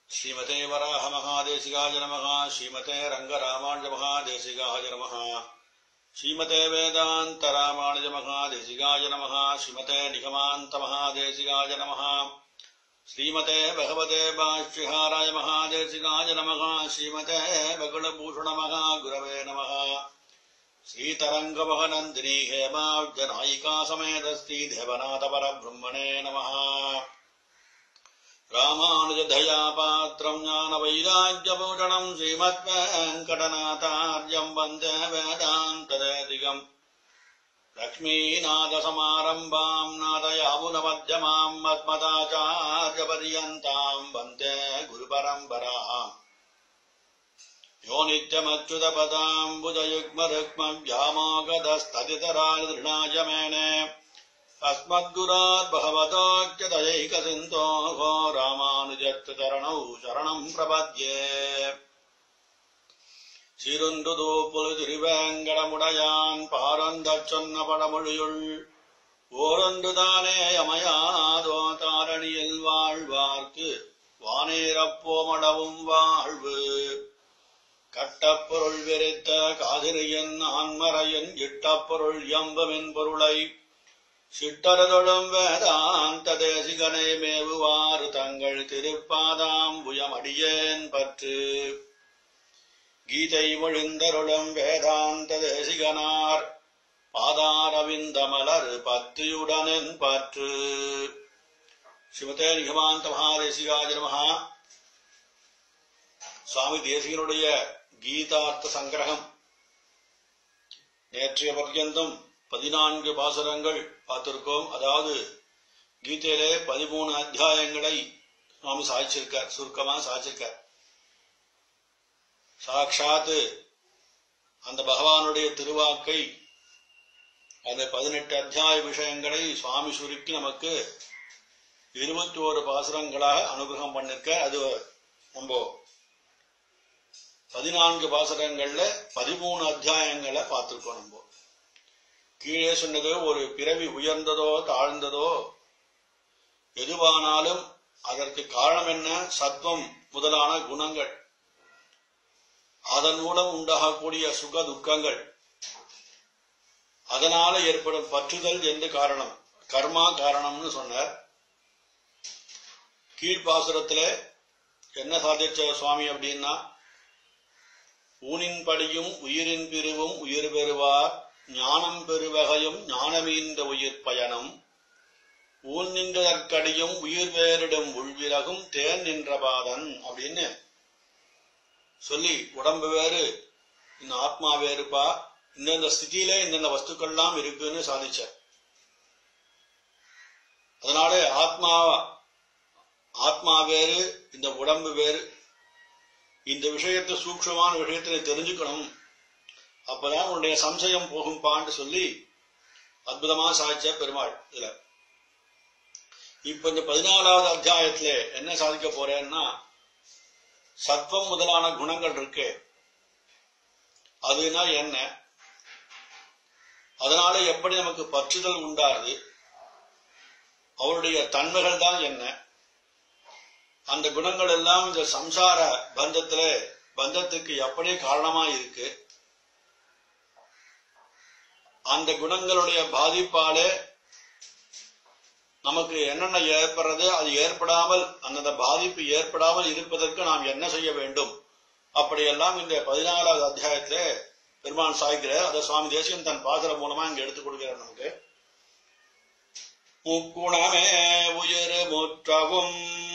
श्रीमते वराह महादेशिकाय नमः श्रीमते रङ्गरामानुज महादेशिकाय नमः श्रीमते वेदान्त रामानुज महादेशिकाय नमः श्रीमते निगमान्त महादेशिकाय नमः श्रीमते भगवते भाष्यहाराय महादेशिकाय नमः श्रीमते बगुलभूषण महागुरवे नमः श्रीतरङ्गमहनन्दिनी हेमाब्जनायिका समेतस्ति देवनाथपरब्रह्मणे नमः रामानुजधया पात्रम् ज्ञानवैराग्यभूषणम् श्रीमद्वेङ्कटनाथार्यम् वन्दे वेदान्तदेदिगम् लक्ष्मीनाथसमारम्भाम् नादयामुनमध्यमाम् मद्मदाचार्यपर्यन्ताम् वन्दे गुरुपरम्पराम् यो नित्यमच्युतपदाम्बुजयुग्मरुक्मव्यामोगदस्ततितराय दृढाय मेने अस्मद्गुरात् भगवतोऽख्यदयैकसिन्धोः रामानुजत्तरणौ शरणम् प्रपद्ये சிறுந்துதோ திருவேங்கடமுடையான் பாரந்தச் சொன்ன படமொழியுள் ஓரொன்று தானே அமையாதோ தாரணியில் வாழ்வார்க்கு வானேரப்போமளவும் வாழ்வு கட்டப்பொருள் வெறித்த காதிரியன் ஆன்மறையன் இட்டப்பொருள் எம்பமென் பொருளை சிட்டரதொழும் வேதாந்த தேசிகனை மேவுவாறு தங்கள் திருப்பாதாம்புயமடியேன் பற்று கீதை மொழிந்தருளும் வேதாந்த தேசிகனார் பாதாரவிந்த மலர் பத்தியுடனென் பற்று சிவதே நிகமாந்த மகாதேசிகாஜ நமஹா சுவாமி தேசிகனுடைய கீதார்த்த சங்கிரகம் நேற்றைய பர்யந்தம் பதினான்கு பாசுரங்கள் பார்த்திருக்கோம் அதாவது கீதையிலே பதிமூணு அத்தியாயங்களை சுவாமி சாதிச்சிருக்கார் சுருக்கமா சாதிச்சிருக்கார் சாட்சாத்து அந்த பகவானுடைய திருவாக்கை அந்த பதினெட்டு அத்தியாய விஷயங்களை சுவாமி சுருக்கி நமக்கு இருபத்தி ஓரு பாசுரங்களாக அனுகிரகம் பண்ணிருக்க அது நம்ம பதினான்கு பாசுரங்கள்ல பதிமூணு அத்தியாயங்களை பார்த்திருக்கோம் நம்ம கீழே சொன்னது ஒரு பிறவி உயர்ந்ததோ தாழ்ந்ததோ எதுவானாலும் அதற்கு காரணம் என்ன சத்வம் முதலான குணங்கள் அதன் மூலம் உண்டாகக்கூடிய சுக துக்கங்கள் அதனால ஏற்படும் பற்றுதல் என்று காரணம் கர்மா காரணம்னு சொன்னார் கீழ்ப்பாசுரத்துல என்ன சாதிச்ச சுவாமி அப்படின்னா ஊனின் படியும் உயிரின் பிரிவும் உயிர் பெறுவார் ஞானம் பெறுவகையும் ஞானமீந்த உயிர் பயணம் ஊன் நின்றதற்கடியும் உயிர் வேறிடும் உள்விறகும் தேன் நின்ற பாதன் அப்படின்னு சொல்லி உடம்பு வேறு இந்த ஆத்மா வேறுப்பா இந்தந்த ஸ்திதியில இந்தந்த வஸ்துக்கள்லாம் இருக்குன்னு சாதிச்ச அதனால ஆத்மா ஆத்மா வேறு இந்த உடம்பு வேறு இந்த விஷயத்தை சூக்ஷமான விஷயத்தை தெரிஞ்சுக்கணும் அப்பதான் உன்னுடைய சம்சயம் போகும்பான்னு சொல்லி அற்புதமா சாதிச்ச பெருமாள் இதுல இப்ப இந்த பதினாலாவது அத்தியாயத்துல என்ன சாதிக்க போறேன்னா சத்வம் முதலான குணங்கள் இருக்கு அதுனா என்ன அதனால எப்படி நமக்கு பற்றுதல் உண்டாருது அவருடைய தன்மைகள் தான் என்ன அந்த குணங்கள் எல்லாம் இந்த சம்சார பந்தத்துல பந்தத்துக்கு எப்படி காரணமா இருக்கு அந்த குணங்களுடைய பாதிப்பாலே நமக்கு என்னென்ன ஏற்படுறது அது ஏற்படாமல் அந்த பாதிப்பு ஏற்படாமல் இருப்பதற்கு நாம் என்ன செய்ய வேண்டும் அப்படியெல்லாம் இந்த பதினாலாவது அத்தியாயத்துல பெருமான் சாய்க்கிறார் அதை சுவாமி தேசிகன் தன் பாசுரம் மூலமா இங்க எடுத்துக் கொடுக்கிறார் நமக்கு முக்குணமே உயிர் முற்றவும்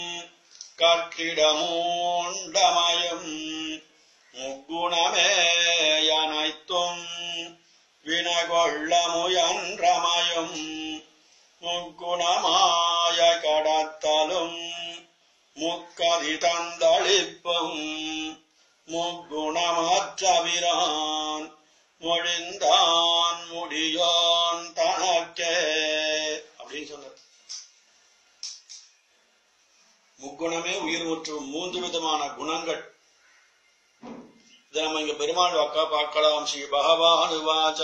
கட்டிடமூண்டமயம் முக்குணமே அனைத்தும் வினகொள்ள முயன்றமயம் முக்குணமாய கடத்தலும் முக்கதி தந்தளிப்பும் முக்குணமற்றவிரான் மொழிந்தான் முடியோன் தனக்கே அப்படின்னு சொன்னார் முக்குணமே உயிர் முற்றும் மூன்று விதமான குணங்கள் இதை நம்ம இங்க பெருமாள் வாக்கா பார்க்கலாம் ஸ்ரீ பகவான் வாச்ச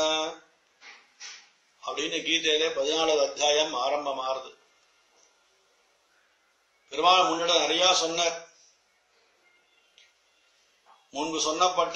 அப்படின்னு கீதையிலே பதினாலாவது அத்தியாயம் ஆரம்பமாறுது பெருமாள் முன்னிட நிறைய சொன்னார் முன்பு சொன்னப்பட்ட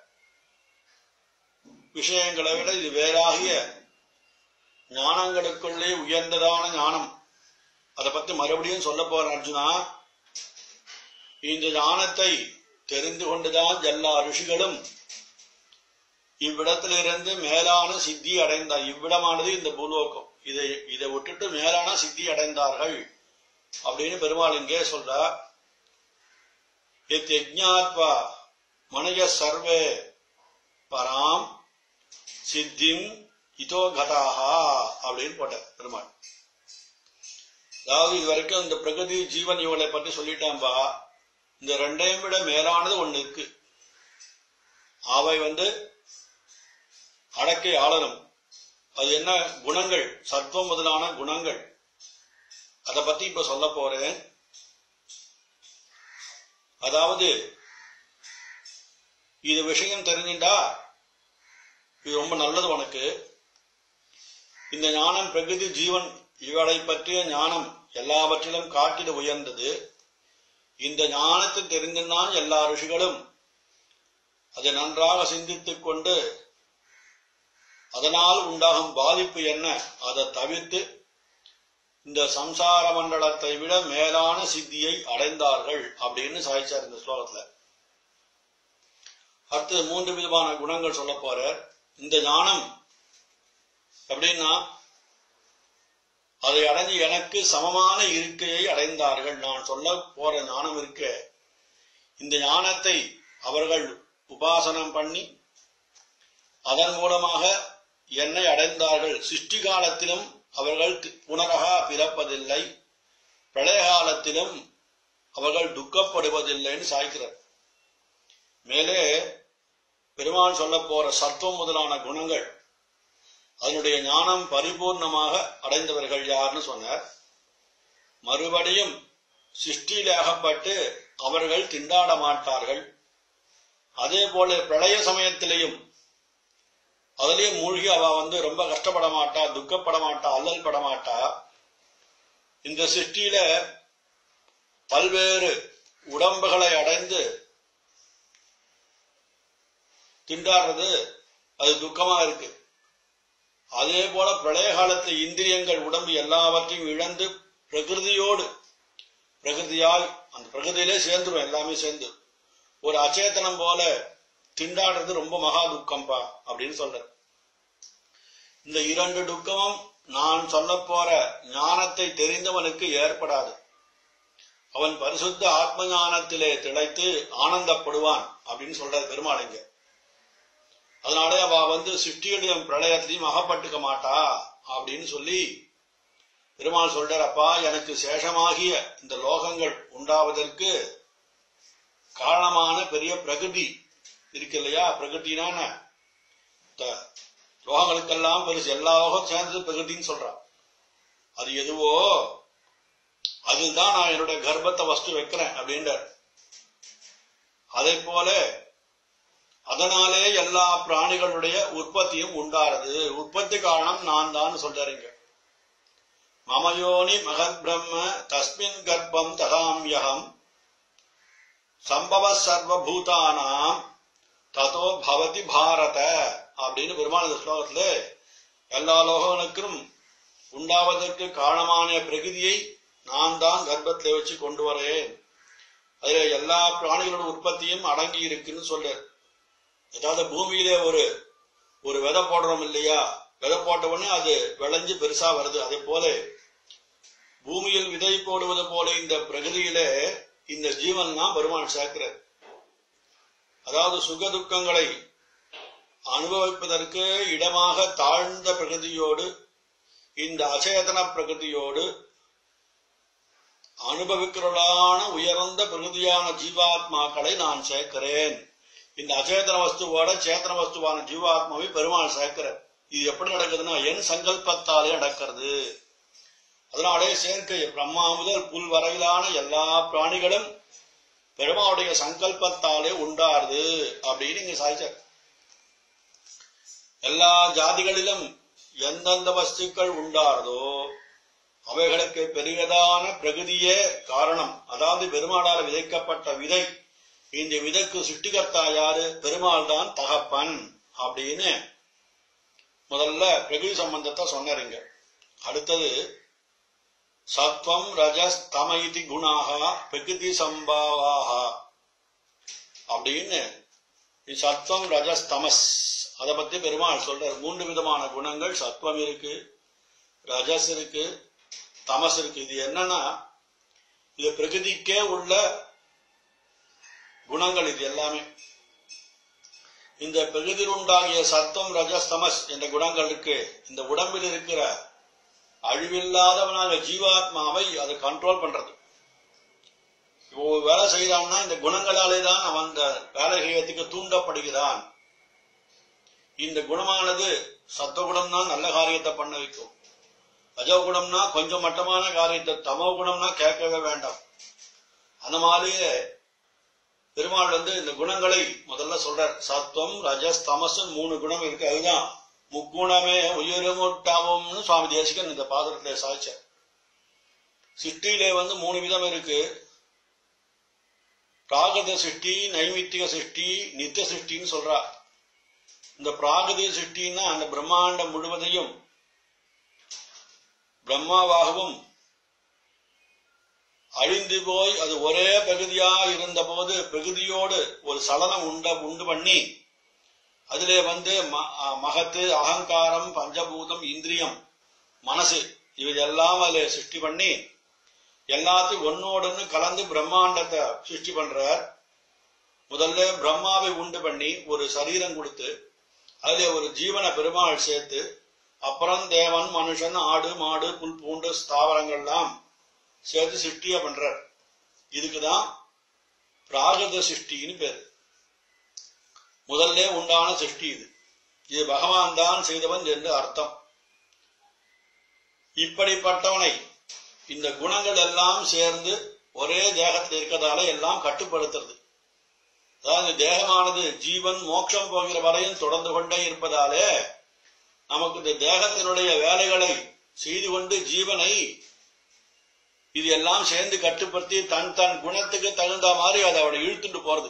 விஷயங்களை விட இது வேறாகிய ஞானங்களுக்குள்ளே உயர்ந்ததான ஞானம் அதை பத்தி மறுபடியும் சொல்ல போற அர்ஜுனா இந்த ஞானத்தை தெரிந்து கொண்டுதான் எல்லா ரிஷிகளும் இவ்விடத்திலிருந்து மேலான சித்தி அடைந்தார் இவ்விடமானது இந்த பூலோகம் இதை இதை விட்டுட்டு மேலான சித்தி அடைந்தார்கள் அப்படின்னு பெருமாள் இங்கே சொல்றார் எத் யஜ்ஞாத்வா மனய சர்வே பராம் சித்திம் இதோ கதாஹா அப்படின்னு போட்டார் பெருமாள் அதாவது இது வரைக்கும் இந்த பிரகதி ஜீவன் இவளை பற்றி சொல்லிட்டான்பா இந்த ரெண்டையும் விட மேலானது ஒண்ணு இருக்கு அவை வந்து அடக்கை ஆளணும் அது என்ன குணங்கள் சத்துவம் முதலான குணங்கள் அதை பத்தி இப்ப சொல்ல போறேன் அதாவது இது விஷயம் தெரிஞ்சுட்டா இது ரொம்ப நல்லது உனக்கு இந்த ஞானம் பிரகிருதி ஜீவன் இவளை பற்றிய ஞானம் எல்லாவற்றிலும் காட்டிட உயர்ந்தது இந்த ஞானத்தை தெரிந்துதான் எல்லா ரிஷிகளும் அதை நன்றாக சிந்தித்துக் கொண்டு அதனால் உண்டாகும் பாதிப்பு என்ன அதை தவிர்த்து இந்த சம்சார மண்டலத்தை விட மேலான சித்தியை அடைந்தார்கள் அப்படின்னு சாய்ச்சார் இந்த ஸ்லோகத்துல அடுத்து மூன்று விதமான குணங்கள் சொல்ல போறார் இந்த ஞானம் எப்படின்னா அதை அடைஞ்சு எனக்கு சமமான இருக்கையை அடைந்தார்கள் நான் சொல்ல போற ஞானம் இருக்க இந்த ஞானத்தை அவர்கள் உபாசனம் பண்ணி அதன் மூலமாக என்னை அடைந்தார்கள் சிருஷ்டி காலத்திலும் அவர்கள் புனரகா பிறப்பதில்லை பிரளய காலத்திலும் அவர்கள் துக்கப்படுவதில்லைன்னு சாய்க்கிறார் மேலே பெருமான் சொல்ல போற சத்துவம் முதலான குணங்கள் அதனுடைய ஞானம் பரிபூர்ணமாக அடைந்தவர்கள் யாருன்னு சொன்னார் மறுபடியும் சிருஷ்டியில் அகப்பட்டு அவர்கள் திண்டாட மாட்டார்கள் அதே போல பிரளய சமயத்திலேயும் அதுலயே மூழ்கி அவ வந்து ரொம்ப கஷ்டப்பட மாட்டா துக்கப்பட மாட்டா அல்லல் பட மாட்டா இந்த சிருஷ்டியில பல்வேறு உடம்புகளை அடைந்து திண்டாடுறது அது துக்கமா இருக்கு அதே போல பிரளய காலத்து இந்திரியங்கள் உடம்பு எல்லாவற்றையும் இழந்து பிரகிருதியோடு பிரகிருதியால் அந்த பிரகிருதியிலே சேர்ந்துரும் எல்லாமே சேர்ந்து ஒரு அச்சேதனம் போல திண்டாடுறது ரொம்ப மகா துக்கம்பா அப்படின்னு சொல்ற இந்த இரண்டு துக்கமும் நான் சொல்ல போற ஞானத்தை தெரிந்தவனுக்கு ஏற்படாது அவன் பரிசுத்த ஆத்ம ஞானத்திலே திளைத்து ஆனந்தப்படுவான் அப்படின்னு சொல்றாரு பெருமாளைங்க அதனாலே அவ வந்து சிருஷ்டியுடையும் பிரளயத்திலையும் அகப்பட்டுக்க மாட்டா அப்படின்னு சொல்லி பெருமாள் சொல்றார் அப்பா எனக்கு சேஷமாகிய இந்த லோகங்கள் உண்டாவதற்கு காரணமான பெரிய பிரகிருதி இருக்கு இல்லையா பிரகிருத்தினான லோகங்களுக்கெல்லாம் பெருசு எல்லா லோகம் சேர்ந்தது பிரகிருத்தின்னு சொல்றான் அது எதுவோ அதுதான் நான் என்னுடைய கர்ப்பத்தை வஸ்து வைக்கிறேன் அப்படின்றார் அதே போல அதனாலே எல்லா பிராணிகளுடைய உற்பத்தியும் உண்டாறது உற்பத்தி காரணம் நான் தான் சொல்றீங்க மமயோனி மகத் பிரம்ம தஸ்மின் கர்ப்பம் ததாம்யகம் சம்பவ சர்வபூதானாம் ததோ பவதி பாரத அப்படின்னு பெருமாள் இந்த ஸ்லோகத்துல எல்லா லோகங்களுக்கும் உண்டாவதற்கு காரணமான பிரகிதியை நான் தான் கர்ப்பத்திலே வச்சு கொண்டு வரேன் அதுல எல்லா பிராணிகளோட உற்பத்தியும் அடங்கி இருக்குன்னு சொல்ற ஏதாவது பூமியிலே ஒரு ஒரு விதை போடுறோம் இல்லையா விதை போட்ட உடனே அது விளைஞ்சு பெருசா வருது அதே போல பூமியில் விதை போடுவது போல இந்த பிரகிருதியிலே இந்த ஜீவன் தான் பெருமான் சேர்க்கிறார் அதாவது சுக துக்கங்களை அனுபவிப்பதற்கு இடமாக தாழ்ந்த பிரகிருதியோடு இந்த அச்சேதன பிரகிருதியோடு அனுபவிக்கிறவளான உயர்ந்த பிரகிருதியான ஜீவாத்மாக்களை நான் சேர்க்கிறேன் இந்த அச்சேதன வஸ்துவோட சேத்தன வஸ்துவான ஜீவாத்மாவை பெருமாள் சேர்க்கிறார் இது எப்படி நடக்குதுன்னா என் சங்கல்பத்தாலே நடக்கிறது அதனாலே சேர்க்கை பிரம்மா முதல் புல் வரையிலான எல்லா பிராணிகளும் பெருமாவுடைய சங்கல்பத்தாலே உண்டாருது அப்படின்னு இங்க சாய்ச்சார் எல்லா ஜாதிகளிலும் எந்தெந்த வஸ்துக்கள் உண்டாருதோ அவைகளுக்கு பெரியதான பிரகதியே காரணம் அதாவது பெருமாளால் விதைக்கப்பட்ட விதை இந்த விதைக்கு சிருஷ்டிகர்த்தா யாரு பெருமாள் தான் தகப்பன் அப்படின்னு முதல்ல பிரகிருதி சம்பந்தத்தை சொன்னாருங்க அடுத்தது சத்வம் ரஜஸ் தம இதி குணாக பிரகிருதி சம்பாவாக அப்படின்னு இது சத்வம் ரஜஸ் தமஸ் அதை பத்தி பெருமாள் சொல்றார் மூன்று விதமான குணங்கள் சத்வம் இருக்கு ரஜஸ் இருக்கு தமஸ் இருக்கு இது என்னன்னா இது பிரகிருதிக்கே உள்ள குணங்கள் இது எல்லாமே இந்த பிரகிருதியில் உண்டாகிய சத்தம் ரஜஸ் தமஸ் என்ற குணங்கள் இருக்கு இந்த உடம்பில் இருக்கிற அழிவில்லாதவனாக ஜீவாத்மாவை அதை கண்ட்ரோல் பண்றது இப்போ ஒரு வேலை செய்யறான்னா இந்த குணங்களாலே தான் அவன் அந்த வேலை செய்யறதுக்கு தூண்டப்படுகிறான் இந்த குணமானது சத்துவகுணம் தான் நல்ல காரியத்தை பண்ண வைக்கும் ரஜோகுணம்னா கொஞ்சம் மட்டமான காரியத்தை தமோ குணம்னா கேட்கவே வேண்டாம் அந்த மாதிரியே பெருமாள் வந்து இந்த குணங்களை முதல்ல சொல்றார் சத்துவம் ரஜஸ் தமஸ் மூணு குணம் இருக்கு அதுதான் முக்குணமே உயரமுட்டாவும்னு சுவாமி தேசிகன் இந்த பாதத்திலே சாய்ச்சார் சிருஷ்டியிலே வந்து மூணு விதம் இருக்கு பிராகத சிருஷ்டி நைமித்திக சிருஷ்டி நித்திய சிருஷ்டின்னு சொல்றா இந்த பிராகதிய சிருஷ்டின்னா அந்த பிரம்மாண்டம் முழுவதையும் பிரம்மாவாகவும் அழிந்து போய் அது ஒரே பகுதியா இருந்தபோது பகுதியோடு ஒரு சலனம் உண்ட உண்டு பண்ணி அதிலே வந்து ம- அ, மகத்து அகங்காரம் பஞ்சபூதம் இந்திரியம் மனசு இவையெல்லாம் அதிலே சிருஷ்டி பண்ணி எல்லாத்தையும் ஒன்னோடொன்னு கலந்து பிரம்மாண்டத்தை சிருஷ்டி பண்றார் முதல்ல பிரம்மாவை உண்டு பண்ணி ஒரு சரீரம் கொடுத்து அதிலே ஒரு ஜீவன பெருமாள் சேர்த்து அப்புறம் தேவன் மனுஷன் ஆடு மாடு புல் பூண்டு ஸ்தாவரங்கள்லாம் சேர்த்து சிருஷ்டிய பண்றார் இதுக்குதான் பிராகிருத சிருஷ்டின்னு பேரு முதல்ல உண்டான சிருஷ்டி இது இது பகவான் தான் செய்தவன் என்று அர்த்தம் இப்படிப்பட்டவனை இந்த குணங்கள் எல்லாம் சேர்ந்து ஒரே தேகத்தில் இருக்கிறதால எல்லாம் கட்டுப்படுத்துறது அதாவது தேகமானது ஜீவன் மோட்சம் போகிற வரையும் தொடர்ந்து கொண்டே இருப்பதாலே நமக்கு இந்த தேகத்தினுடைய வேலைகளை செய்து கொண்டு ஜீவனை இது எல்லாம் சேர்ந்து கட்டுப்படுத்தி தன் தன் குணத்துக்கு தகுந்த மாதிரி அதை அவனை இழுத்துட்டு போறது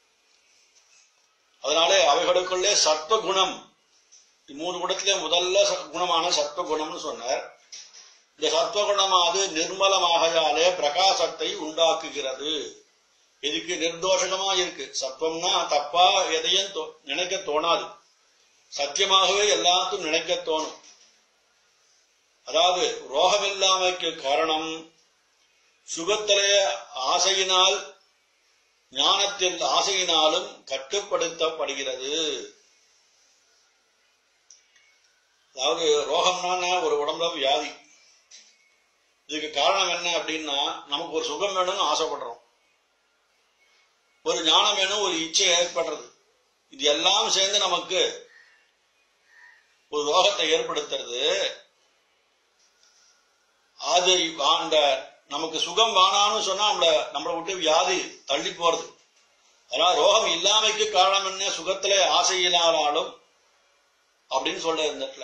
அதனாலே அவைகளுக்குள்ளே சத்வ குணம் மூணு குணத்திலே முதல்ல ச- குணமான சத்வ குணம்னு சொன்னார் இந்த சத்வ குணமானது நிர்மலமாகையாலே பிரகாசத்தை உண்டாக்குகிறது இதுக்கு நிர்தோஷகமா இருக்கு சத்வம்னா தப்பா எதையும் தோ- நினைக்க தோணாது சத்தியமாகவே எல்லாத்தையும் நினைக்க தோணும் அதாவது ரோகமில்லாமைக்கு காரணம் சுகத்திலே ஆசையினால் ஞானத்தில் ஆசையினாலும் கட்டுப்படுத்தப்படுகிறது அதாவது ரோகம்னா ஒரு உடம்புல வியாதி இதுக்கு காரணம் என்ன அப்படின்னா நமக்கு ஒரு சுகம் வேணும்னு ஆசைப்படுறோம் ஒரு ஞானம் வேணும் ஒரு இச்சை ஏற்படுறது இது எல்லாம் சேர்ந்து நமக்கு ஒரு ரோகத்தை ஏற்படுத்துறது அது அந்த நமக்கு சுகம் வேணாம்னு சொன்னா நம்மள நம்மளை விட்டு வியாதி தள்ளி போறது அதனால ரோகம் இல்லாமைக்கு காரணம் என்ன சுகத்திலே ஆசையினாலும் அப்படின்னு சொல்ற இந்த இடத்துல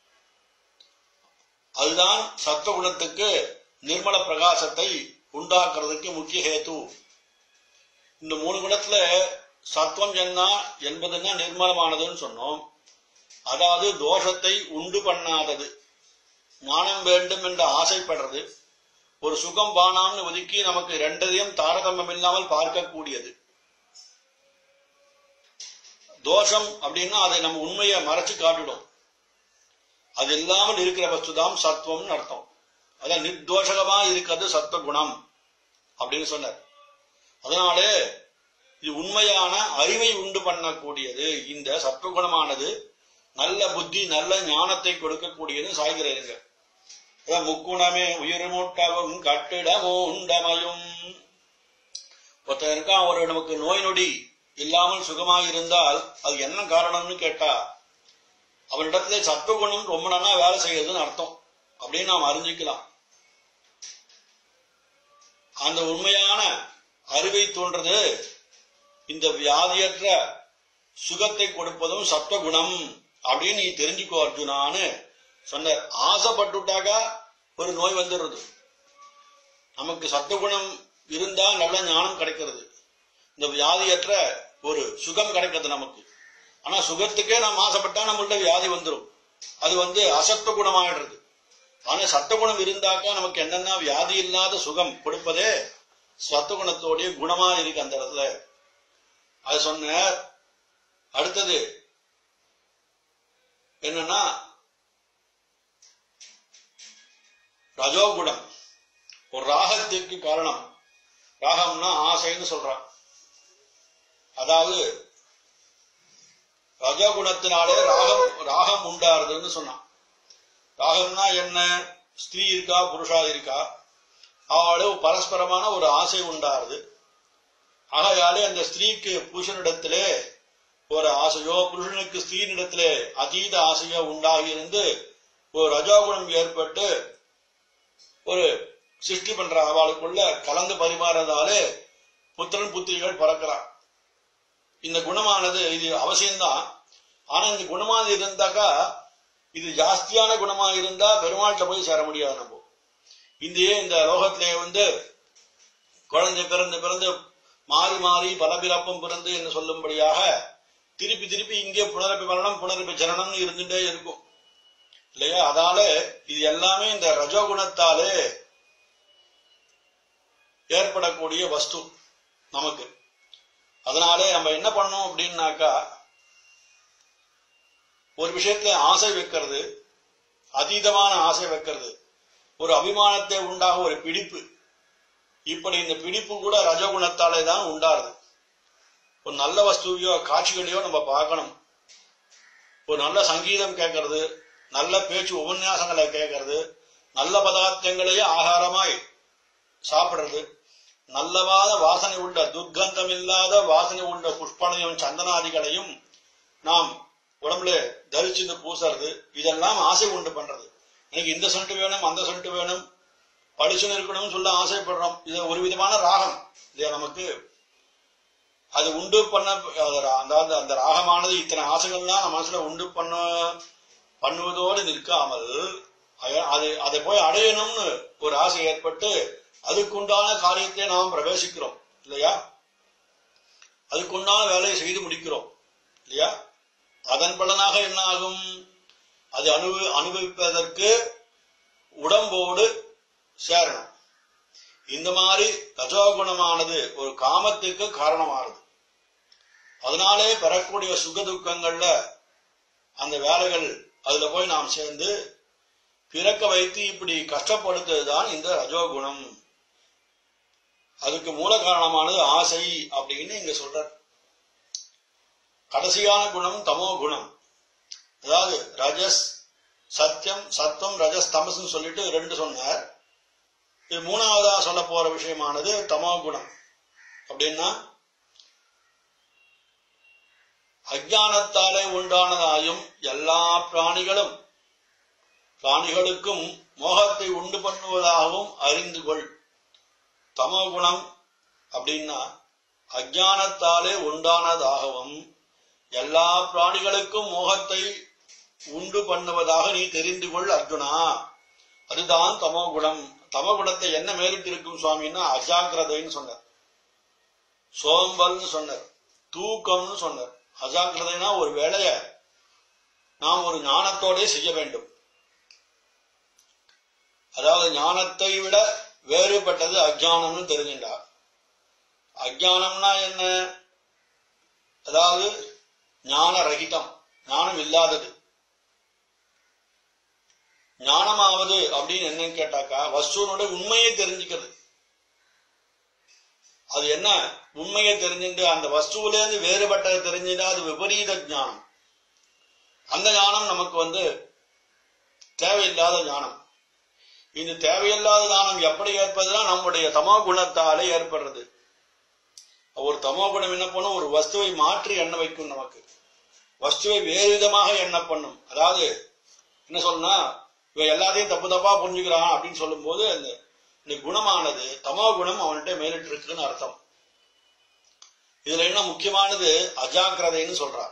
அதுதான் சத்துவ குணத்துக்கு நிர்மல பிரகாசத்தை உண்டாக்குறதுக்கு முக்கிய ஹேத்து இந்த மூணு குணத்துல சத்துவம் என்ன என்பதுன்னா நிர்மலமானதுன்னு சொன்னோம் அதாவது தோஷத்தை உண்டு பண்ணாதது ஞானம் வேண்டும் என்று ஆசைப்படுறது ஒரு சுகம் பானான்னு ஒதுக்கி நமக்கு ரெண்டதையும் தாரதமியம் இல்லாமல் பார்க்கக்கூடியது தோஷம் அப்படின்னா அதை நம்ம உண்மையை மறைச்சு காட்டிடும் அது இல்லாமல் இருக்கிற வஸ்துதான் சத்துவம்னு அர்த்தம் அதான் நிர்தோஷகமா இருக்கிறது சத்துவ குணம் அப்படின்னு சொன்னார் அதனாலே இது உண்மையான அறிவை உண்டு பண்ணக்கூடியது இந்த சத்துவகுணமானது நல்ல புத்தி நல்ல ஞானத்தை கொடுக்கக்கூடியது சாய்கிறதுங்க அதான் முக்குணமே உயிர்மூட்டவும் கட்டிடமோ உண்டமையும் ஒருத்தன் இருக்கான் ஒரு நமக்கு நோய் நொடி இல்லாமல் சுகமாக இருந்தால் அது என்ன காரணம்னு கேட்டா அவனிடத்துல சத்துவகுணம் ரொம்ப நல்லா வேலை செய்யறதுன்னு அர்த்தம் அப்படின்னு நாம் அறிஞ்சிக்கலாம் அந்த உண்மையான அறிவை தோன்றது இந்த வியாதியற்ற சுகத்தை கொடுப்பதும் சத்துவகுணம் அப்படின்னு நீ தெரிஞ்சுக்கோ அர்ஜுனான்னு சொன்னார் ஆசைப்பட்டுட்டாக்கா ஒரு நோய் வந்துடுறது நமக்கு சத்துவகுணம் இருந்தா நல்ல ஞானம் கிடைக்கிறது இந்த வியாதியற்ற ஒரு சுகம் கிடைக்கிறது நமக்கு ஆனா சுகத்துக்கே நாம் ஆசைப்பட்டா நம்மள்ட்ட வியாதி வந்துடும் அது வந்து அசத்துவ குணமாயிடுறது ஆனா சத்துவகுணம் இருந்தாக்கா நமக்கு என்னென்ன வியாதி இல்லாத சுகம் கொடுப்பதே சத்துவகுணத்தோடைய குணமா இருக்கு அந்த இடத்துல அது சொன்னார் அடுத்தது என்னன்னா ரஜோகுணம் ஒரு ராகத்திற்கு காரணம் ராகம்னா ஆசைன்னு சொல்றான் அதாவது ரஜகுணத்தினாலே ராகம் ராகம் உண்டாருதுன்னு சொன்னான் ராகம்னா என்ன ஸ்திரீ இருக்கா புருஷா இருக்கா அவளு பரஸ்பரமான ஒரு ஆசை உண்டாருது ஆகையாலே அந்த ஸ்திரீக்கு புருஷனிடத்திலே ஒரு ஆசையோ புருஷனுக்கு ஸ்திரீனிடத்திலே அதீத ஆசையோ உண்டாகி இருந்து ஒரு ரஜோகுணம் ஏற்பட்டு ஒரு சிருஷ்டி பண்ற அவளுக்குள்ள கலந்து பரிமாறதாலே புத்திரன் புத்திரிகள் பிறக்கிறான் இந்த குணமானது இது அவசியம்தான் ஆனா இந்த குணமானது இருந்தாக்கா இது ஜாஸ்தியான குணமா இருந்தா பெருமாள்கிட்ட போய் சேர முடியாது நம்ம இந்த இந்த லோகத்திலே வந்து குழந்தை பிறந்து பிறந்து மாறி மாறி பல பிறப்பும் பிறந்து என்று சொல்லும்படியாக திருப்பி திருப்பி இங்கே புனரப்பி மரணம் புனரப்பி ஜனனம்னு இருந்துட்டே இருக்கும் இல்லையா அதால இது எல்லாமே இந்த ரஜோகுணத்தாலே ஏற்படக்கூடிய வஸ்து நமக்கு அதனாலே நம்ம என்ன பண்ணோம் அப்படின்னாக்கா ஒரு விஷயத்துல ஆசை வைக்கிறது அதீதமான ஆசை வைக்கிறது ஒரு அபிமானத்தை உண்டாக ஒரு பிடிப்பு இப்படி இந்த பிடிப்பு கூட ரஜகுணத்தாலே தான் உண்டாருது ஒரு நல்ல வஸ்துவையோ காட்சிகளையோ நம்ம பார்க்கணும் ஒரு நல்ல சங்கீதம் கேட்கறது நல்ல பேச்சு உபன்யாசங்களை கேட்கறது நல்ல பதார்த்தங்களையே ஆகாரமாய் சாப்பிடுறது நல்லவாத வாசனை உள்ள துர்க்கந்தம் இல்லாத வாசனை உள்ள புஷ்பனையும் சந்தனாதிகளையும் நாம் உடம்புல தரிச்சுட்டு பூசறது இதெல்லாம் ஆசை உண்டு பண்றது எனக்கு இந்த சென்ட் வேணும் அந்த சென்ட் வேணும் படிச்சுன்னு இருக்கணும்னு சொல்ல ஆசைப்படுறோம் இது ஒரு விதமான ராகம் இல்லையா நமக்கு அது உண்டு பண்ண அதாவது அந்த ராகமானது இத்தனை ஆசைகள்லாம் நம்ம மனசுல உண்டு பண்ண பண்ணுவதோடு நிற்காமல் அது அதை போய் அடையணும்னு ஒரு ஆசை ஏற்பட்டு அதுக்குண்டான காரியத்தை நாம் பிரவேசிக்கிறோம் இல்லையா அதுக்குண்டான வேலையை செய்து முடிக்கிறோம் இல்லையா அதன் பலனாக என்ன ஆகும் அது அனுபவி அனுபவிப்பதற்கு உடம்போடு சேரணும் இந்த மாதிரி ரஜோகுணமானது ஒரு காமத்துக்கு காரணமாகுது அதனாலே பெறக்கூடிய சுக துக்கங்கள்ல அந்த வேலைகள் அதுல போய் நாம் சேர்ந்து பிறக்க வைத்து இப்படி கஷ்டப்படுத்துறதுதான் இந்த ரஜோகுணம் அதுக்கு மூல காரணமானது ஆசை அப்படின்னு இங்க சொல்ற கடைசியான குணம் தமோ குணம் அதாவது ரஜஸ் சத்தியம் சத்துவம் ரஜஸ் தமஸ்ன்னு சொல்லிட்டு ரெண்டு சொன்னார் இது மூணாவதா சொல்ல போற விஷயமானது தமோ குணம் அப்படின்னா அஜானத்தாலே உண்டானதாயும் எல்லா பிராணிகளும் பிராணிகளுக்கும் மோகத்தை உண்டு பண்ணுவதாகவும் அறிந்து கொள் தமோ குணம் அப்படின்னா அஜானத்தாலே உண்டானதாகவும் எல்லா பிராணிகளுக்கும் மோகத்தை உண்டு பண்ணுவதாக நீ தெரிந்து கொள் அர்ஜுனா அதுதான் தமோ குணம் தமோ குணத்தை என்ன மேலிட்டு இருக்கும் சுவாமின்னா அஜாக்கிரதைன்னு சொன்னார் சோம்பல்னு சொன்னார் தூக்கம்னு சொன்னார் அஜாக்கிரதைனா ஒரு வேலைய நாம் ஒரு ஞானத்தோட செய்ய வேண்டும் அதாவது ஞானத்தை விட வேறுபட்டது அஜானம்னு தெரிஞ்சின்றார் அஜானம்னா என்ன அதாவது ஞான ரகிதம் ஞானம் இல்லாதது ஞானமாவது அப்படின்னு என்னன்னு கேட்டாக்கா வஸ்துவனோட உண்மையை தெரிஞ்சுக்கிறது அது என்ன உண்மையை தெரிஞ்சுட்டு அந்த வஸ்துவில இருந்து வேறுபட்டதை தெரிஞ்சுட்டா அது விபரீத ஞானம் அந்த ஞானம் நமக்கு வந்து தேவையில்லாத ஞானம் இந்த தேவையில்லாத ஞானம் எப்படி ஏற்படுதுன்னா நம்முடைய தமோ குணத்தாலே ஏற்படுறது ஒரு தமோ குணம் என்ன பண்ணும் ஒரு வஸ்துவை மாற்றி எண்ண வைக்கும் நமக்கு வஸ்துவை வேறு விதமாக எண்ண பண்ணும் அதாவது என்ன சொல்லணும்னா இவன் எல்லாத்தையும் தப்பு தப்பா புரிஞ்சுக்கிறான் அப்படின்னு சொல்லும் போது அந்த இந்த குணமானது தமோ குணம் அவன்கிட்ட மேலிட்டு இருக்குன்னு அர்த்தம் இதுல என்ன முக்கியமானது அஜாக்கிரதைன்னு சொல்றான்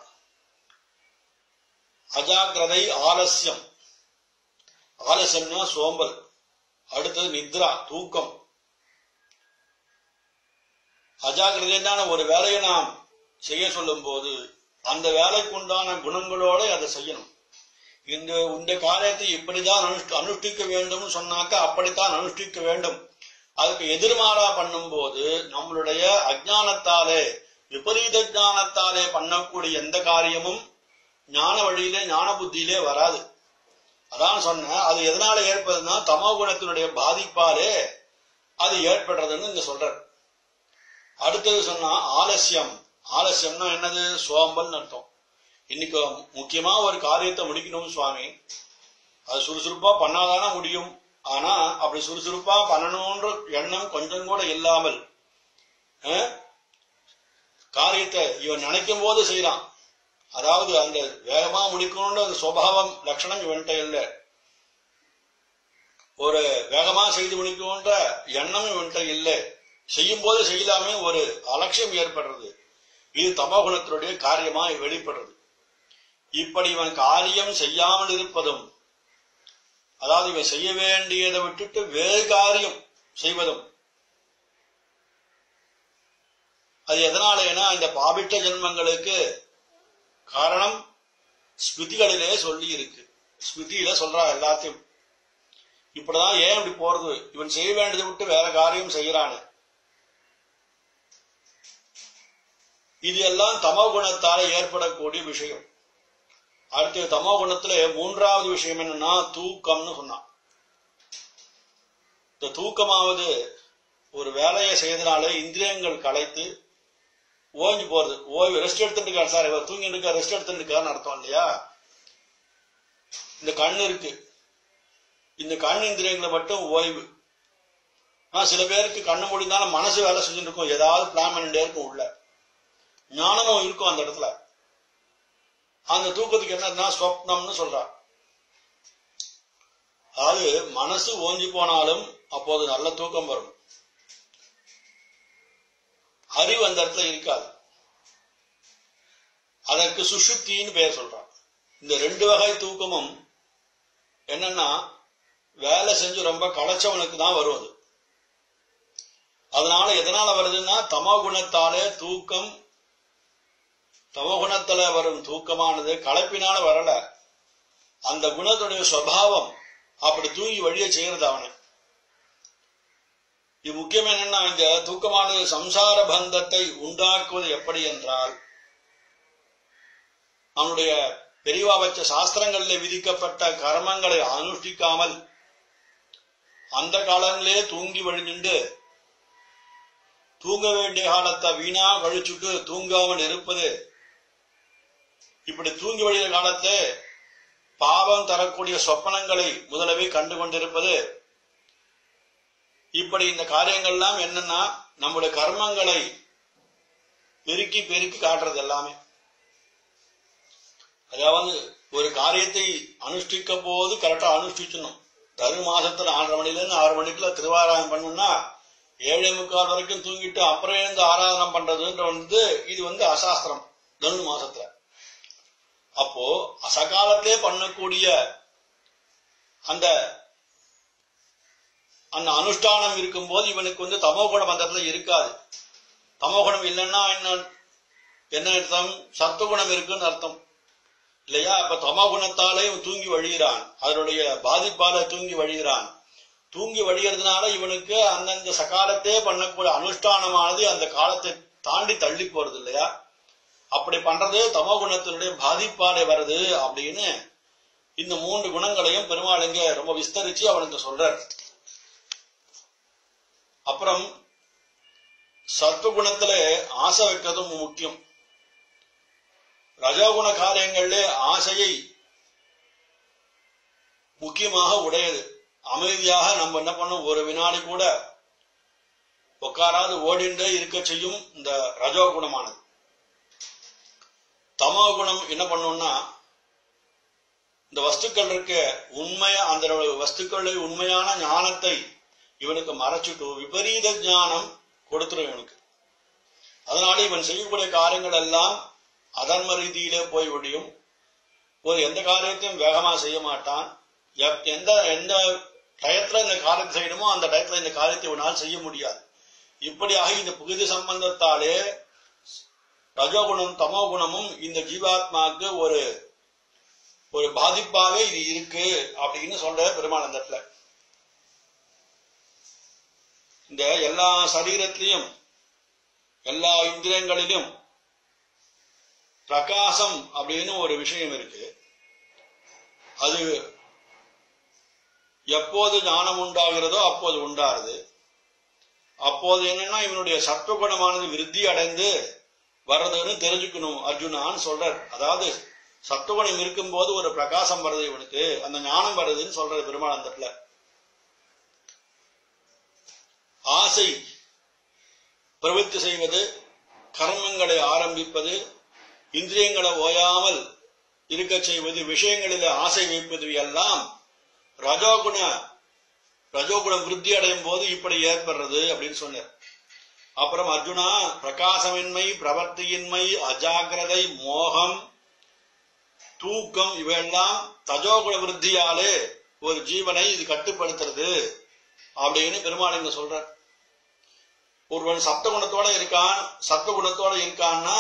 அஜாக்கிரதை ஆலசியம் ஆலசியம்னா சோம்பல் அடுத்தது நித்ரா தூக்கம் அஜாக்கிரதையான ஒரு வேலையை நாம் செய்ய சொல்லும் போது அந்த வேலைக்கு உண்டான குணங்களோட அதை செய்யணும் இந்த இந்த காரியத்தை இப்படிதான் அனுஷ்ட அனுஷ்டிக்க வேண்டும் சொன்னாக்கா அப்படித்தான் அனுஷ்டிக்க வேண்டும் அதுக்கு எதிர்மாறா பண்ணும்போது நம்மளுடைய அஜானத்தாலே விபரீத ஞானத்தாலே பண்ணக்கூடிய எந்த காரியமும் ஞான வழியிலே ஞான புத்தியிலே வராது அதான் சொன்னேன் அது எதனால ஏற்படுதுன்னா தமோ குணத்தினுடைய பாதிப்பாலே அது ஏற்படுறதுன்னு இங்க சொல்றார் அடுத்தது சொன்னா ஆலசியம் ஆலசியம்னா என்னது சோம்பல் அர்த்தம் இன்னைக்கு முக்கியமா ஒரு காரியத்தை முடிக்கணும் சுவாமி அது சுறுசுறுப்பா பண்ணாதானே முடியும் ஆனா அப்படி சுறுசுறுப்பா பண்ணணும்ன்ற எண்ணம் கொஞ்சம் கூட இல்லாமல் அஹ், காரியத்தை இவன் நினைக்கும் போது செய்யறான் அதாவது அந்த வேகமா முடிக்கணும்ன்ற அந்த சுபாவம் லட்சணம் இவன்கிட்ட இல்லை ஒரு வேகமா செய்து முடிக்கணும்ன்ற எண்ணம் இவன்கிட்ட இல்லை செய்யும் போது செய்யலாமே ஒரு அலட்சியம் ஏற்படுறது இது தமோகுணத்தினுடைய காரியமாய் வெளிப்படுறது இப்படி இவன் காரியம் செய்யாமல் இருப்பதும் அதாவது இவன் செய்ய வேண்டியதை விட்டுட்டு வேறு காரியம் செய்வதும் அது எதனாலேனா இந்த பாபிட்ட ஜென்மங்களுக்கு காரணம் ஸ்மிருதிகளிலே சொல்லி இருக்கு ஸ்மிருதியில சொல்றா எல்லாத்தையும் இப்படிதான் ஏன் இப்படி போறது இவன் செய்ய வேண்டியதை விட்டு வேற காரியம் செய்யறானு இது எல்லாம் தமோ குணத்தால ஏற்படக்கூடிய விஷயம் அடுத்து தமோ குணத்துல மூன்றாவது விஷயம் என்னன்னா தூக்கம்னு சொன்னான் இந்த தூக்கமாவது ஒரு வேலையை செய்யறதுனால இந்திரியங்கள் களைத்து ஓய்ஞ்சு போறது ஓய்வு ரெஸ்ட் எடுத்துட்டு இருக்காரு சார் இவர் தூங்கிட்டு இருக்கா ரெஸ்ட் எடுத்துட்டு இருக்காருன்னு அர்த்தம் இல்லையா இந்த கண் இருக்கு இந்த கண் இந்திரியங்களை மட்டும் ஓய்வு ஆனா சில பேருக்கு கண்ணு முடிந்தாலும் மனசு வேலை செஞ்சுட்டு இருக்கும் ஏதாவது பிளான் பண்ணிட்டே இருக்கும் உள்ள ஞானமும் இருக்கும் அந்த இடத்துல அந்த தூக்கத்துக்கு என்னன்னா சொப்னம்னு சொல்றா அதாவது மனசு ஓஞ்சி போனாலும் அப்போது நல்ல தூக்கம் வரும் அறிவு அந்த இடத்துல இருக்காது அதற்கு சுஷுப்தின்னு பெயர் சொல்றான் இந்த ரெண்டு வகை தூக்கமும் என்னன்னா வேலை செஞ்சு ரொம்ப களைச்சவனுக்கு தான் வரும் அது அதனால எதனால வருதுன்னா தமோ குணத்தாலே தூக்கம் தமோகுணத்துல வரும் தூக்கமானது களைப்பினால வரல அந்த குணத்துடைய சுவாவம் அப்படி தூங்கி வழிய செய்யறது அவனை இது முக்கியம் என்னன்னா இந்த தூக்கமானது சம்சார பந்தத்தை உண்டாக்குவது எப்படி என்றால் அவனுடைய பெரியவா வச்ச சாஸ்திரங்களில் விதிக்கப்பட்ட கர்மங்களை அனுஷ்டிக்காமல் அந்த காலங்களே தூங்கி வழிநின்று தூங்க வேண்டிய காலத்தை வீணா கழிச்சுட்டு தூங்காமல் இருப்பது இப்படி தூங்கி வழிகிற காலத்தை பாவம் தரக்கூடிய சொப்பனங்களை முதலவே கண்டு கொண்டிருப்பது இப்படி இந்த காரியங்கள்லாம் என்னன்னா நம்முடைய கர்மங்களை பெருக்கி பெருக்கி காட்டுறது எல்லாமே அதாவது ஒரு காரியத்தை அனுஷ்டிக்க போது கரெக்டா அனுஷ்டிச்சணும் தரு மாசத்துல ஆறரை மணில இருந்து ஆறு மணிக்குள்ள திருவாராயணம் பண்ணணும்னா ஏழே முக்கால் வரைக்கும் தூங்கிட்டு அப்புறம் எழுந்து ஆராதனம் பண்றதுன்ற வந்து இது வந்து அசாஸ்திரம் தனு மாசத்துல அப்போ அசகாலத்திலே பண்ணக்கூடிய அந்த அந்த அனுஷ்டானம் இருக்கும்போது இவனுக்கு வந்து தமோகுணம் அந்த இடத்துல இருக்காது தமோகுணம் இல்லைன்னா என்ன என்ன அர்த்தம் சத்துவகுணம் இருக்குன்னு அர்த்தம் இல்லையா அப்ப தமோகுணத்தாலே இவன் தூங்கி வழிகிறான் அதனுடைய பாதிப்பால தூங்கி வழிகிறான் தூங்கி வழிகிறதுனால இவனுக்கு அந்தந்த சகாலத்தே பண்ணக்கூடிய அனுஷ்டானமானது அந்த காலத்தை தாண்டி தள்ளி போறது இல்லையா அப்படி பண்றது தமோ குணத்தினுடைய பாதிப்பாலே வருது அப்படின்னு இந்த மூன்று குணங்களையும் பெருமாள் இங்க ரொம்ப விஸ்தரிச்சு அவனுக்கு சொல்றார் அப்புறம் சத்துவகுணத்துல ஆசை வைக்கிறதும் முக்கியம் ரஜோகுண காரியங்களிலே ஆசையை முக்கியமாக உடையது அமைதியாக நம்ம என்ன பண்ணோம் ஒரு வினாடி கூட உட்காராது ஓடிண்டே இருக்க செய்யும் இந்த ரஜோகுணமானது தமோ குணம் என்ன பண்ணும்னா இந்த வஸ்துக்கள் இருக்க உண்மையா அந்த வஸ்துக்களுடைய உண்மையான ஞானத்தை இவனுக்கு மறைச்சிட்டு விபரீத ஞானம் கொடுத்துரும் இவனுக்கு அதனால இவன் செய்யக்கூடிய காரியங்கள் எல்லாம் அதர்ம ரீதியிலே போய் விடியும் ஒரு எந்த காரியத்தையும் வேகமா செய்ய மாட்டான் எப்- எந்த எந்த டயத்துல இந்த காரியத்தை செய்யணுமோ அந்த டயத்துல இந்த காரியத்தை இவனால் செய்ய முடியாது இப்படியாக இந்த புகுதி சம்பந்தத்தாலே ரஜோகுணம் தமோ குணமும் இந்த ஜீவாத்மாவுக்கு ஒரு ஒரு பாதிப்பாவே இது இருக்கு அப்படின்னு சொல்ற பெருமாள் அந்த இடத்துல இந்த எல்லா சரீரத்திலையும் எல்லா இந்திரியங்களிலும் பிரகாசம் அப்படின்னு ஒரு விஷயம் இருக்கு அது எப்போது ஞானம் உண்டாகிறதோ அப்போது உண்டாருது அப்போது என்னன்னா இவனுடைய சத்துவகுணமானது விருத்தி அடைந்து வர்றதுன்னு தெரிஞ்சுக்கணும் அர்ஜுனான்னு சொல்றார் அதாவது சத்துவகுணம் இருக்கும்போது ஒரு பிரகாசம் வருது இவனுக்கு அந்த ஞானம் வருதுன்னு சொல்றாரு பெருமாள் அந்த இடத்துல ஆசை பிரவൃத்தி செய்வது கர்மங்களை ஆரம்பிப்பது இந்திரியங்களை ஓயாமல் இருக்க செய்வது விஷயங்களில் ஆசை வைப்பது எல்லாம் ரஜோகுண ரஜோகுணம் விருத்தி அடையும் போது இப்படி ஏற்படுறது அப்படின்னு சொன்னார் அப்புறம் அர்ஜுனா பிரகாசமின்மை பிரவர்த்தியின்மை அஜாகிரதை மோகம் தூக்கம் இவையெல்லாம் தஜோகுண விருத்தியாலே ஒரு ஜீவனை இது கட்டுப்படுத்துறது அப்படின்னு பெருமாள் இங்க சொல்றார் ஒருவன் சப்த குணத்தோட இருக்கான் சத்துவ குணத்தோட இருக்கான்னா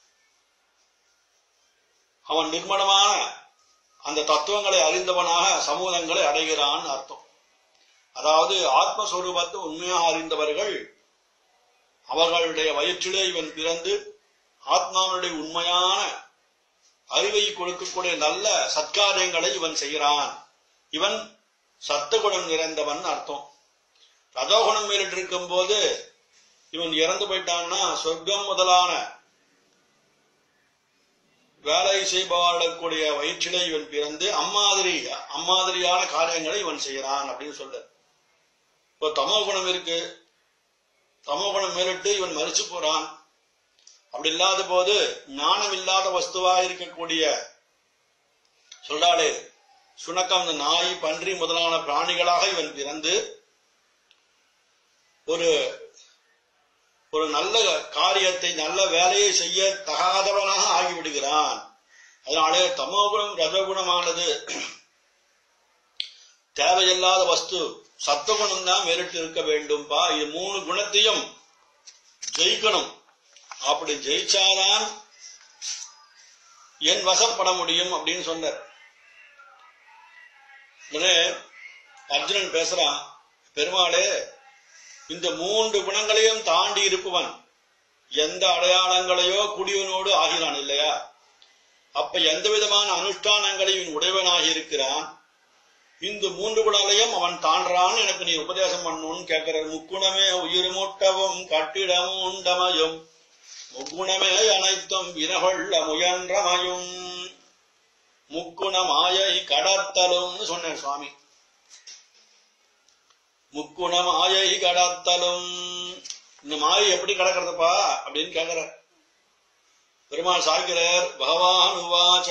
அவன் நிர்மலமான அந்த தத்துவங்களை அறிந்தவனாக சமூகங்களை அடைகிறான் அர்த்தம் அதாவது ஆத்மஸ்வரூபத்தை உண்மையாக அறிந்தவர்கள் அவர்களுடைய வயிற்றிலே இவன் பிறந்து ஆத்மாவுடைய உண்மையான அறிவை கொடுக்கக்கூடிய நல்ல சத்காரியங்களை இவன் செய்கிறான் இவன் சத்துகுணம் நிறைந்தவன் அர்த்தம் ரஜோகுணம் மேலிட்டு இருக்கும் போது இவன் இறந்து போயிட்டான்னா சொர்க்கம் முதலான வேலை செய்பவர்களுடைய வயிற்றிலே இவன் பிறந்து அம்மாதிரி அம்மாதிரியான காரியங்களை இவன் செய்யறான் அப்படின்னு சொல்ற இப்போ தமோ குணம் இருக்கு தமோ குணம் மேலிட்டு இவன் மறிச்சு போறான் அப்படி இல்லாத போது ஞானம் இல்லாத வஸ்துவா இருக்கக்கூடிய சொல்றாளே சுணக்கம் இந்த நாய் பன்றி முதலான பிராணிகளாக இவன் பிறந்து ஒரு ஒரு நல்ல காரியத்தை நல்ல வேலையை செய்ய தகாதவனாக ஆகிவிடுகிறான் அதனாலே தமோகுணம் ரஜகுணமானது தேவையில்லாத வஸ்து சத்துவகுணம் தான் மேலிட்டு இருக்க வேண்டும்பா இது மூணு குணத்தையும் ஜெயிக்கணும் அப்படி ஜெயிச்சாதான் என் வசப்பட முடியும் அப்படின்னு சொன்னார் உடனே அர்ஜுனன் பேசுறான் பெருமாளே இந்த மூன்று குணங்களையும் தாண்டி இருப்பவன் எந்த அடையாளங்களையோ குடியவனோடு ஆகிறான் இல்லையா அப்ப எந்த விதமான அனுஷ்டானங்களையும் உடையவனாகி இருக்கிறான் இந்த மூன்று குணங்களையும் அவன் தாண்டான்னு எனக்கு நீ உபதேசம் பண்ணணும்னு கேட்கிற முக்குணமே உயிர் மூட்டவும் கட்டிடமும் உண்டமையும் முக்குணமே அனைத்தும் வினகொள்ள முயன்றமையும் முக்குண மாயை கடத்தலும்னு சொன்னேன் சுவாமி முக்குண மாயை கடத்தலும் இந்த மாயை எப்படி கடக்கிறதுப்பா அப்படின்னு கேக்குற பெருமாள் சாய்க்கிறார் பகவான் உவாச்ச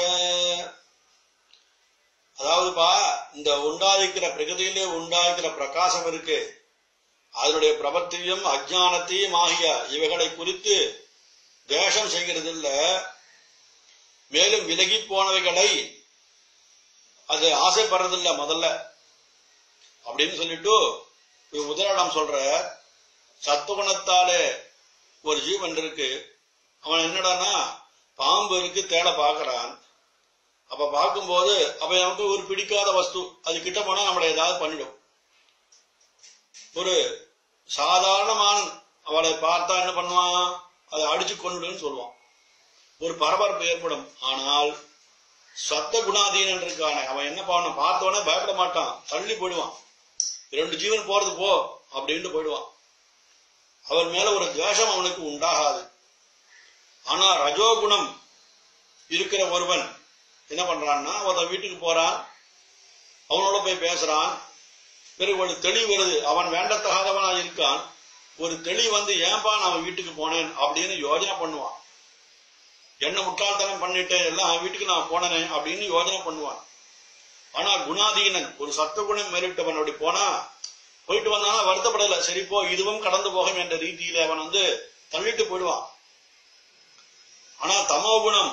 அதாவதுப்பா இந்த உண்டாதிக்கிற பிரகதியிலே உண்டாகிற பிரகாசம் இருக்கு அதனுடைய பிரபத்தியும் அஜானத்தையும் ஆகிய இவைகளை குறித்து தேசம் செய்கிறது இல்ல மேலும் விலகி போனவைகளை அது ஆசைப்படுறதில்ல முதல்ல அப்படின்னு சொல்லிட்டு உதராடம் சொல்ற சத்துகுணத்தாலே ஒரு ஜீவன் இருக்கு அவன் என்னடான்னா பாம்பு இருக்கு தேட பாக்குறான் அப்ப பார்க்கும்போது அப்ப நமக்கு ஒரு பிடிக்காத வஸ்து அது கிட்ட போனா நம்மளை ஏதாவது பண்ணிடும் ஒரு சாதாரணமான அவளை பார்த்தா என்ன பண்ணுவான் அதை அடிச்சு கொண்டுடுன்னு சொல்லுவான் ஒரு பரபரப்பு ஏற்படும் ஆனால் சத்த குணாதீனன் இருக்கானே அவன் என்ன பண்ண பார்த்தவொடனே பயப்பட மாட்டான் தள்ளி போயிடுவான் ரெண்டு ஜீவன் போறது போ அப்படின்ட்டு போயிடுவான் அவன் மேல ஒரு துவேஷம் அவனுக்கு உண்டாகாது ஆனா ரஜோகுணம் இருக்கிற ஒருவன் என்ன பண்றான்னா ஒருத்தன் வீட்டுக்கு போறான் அவனோட போய் பேசுறான் பிறகு ஒரு தெளிவு வருது அவன் வேண்டத்தகாதவனா இருக்கான் ஒரு தெளிவு வந்து ஏன்பா நான் வீட்டுக்கு போனேன் அப்படின்னு யோஜனை பண்ணுவான் என்ன முட்டாள்தனம் பண்ணிட்டேன் எல்லாம் வீட்டுக்கு நான் போனேனே அப்படின்னு யோஜனை பண்ணுவான் ஆனா குணாதீனன் ஒரு சத்துவகுணம் மேலிட்டவன் அப்படி போனா போயிட்டு வந்தானா வருத்தப்படல சரி போ இதுவும் கடந்து போகும் என்ற ரீதியில அவன் வந்து தள்ளிட்டு போயிடுவான் ஆனா தமோ குணம்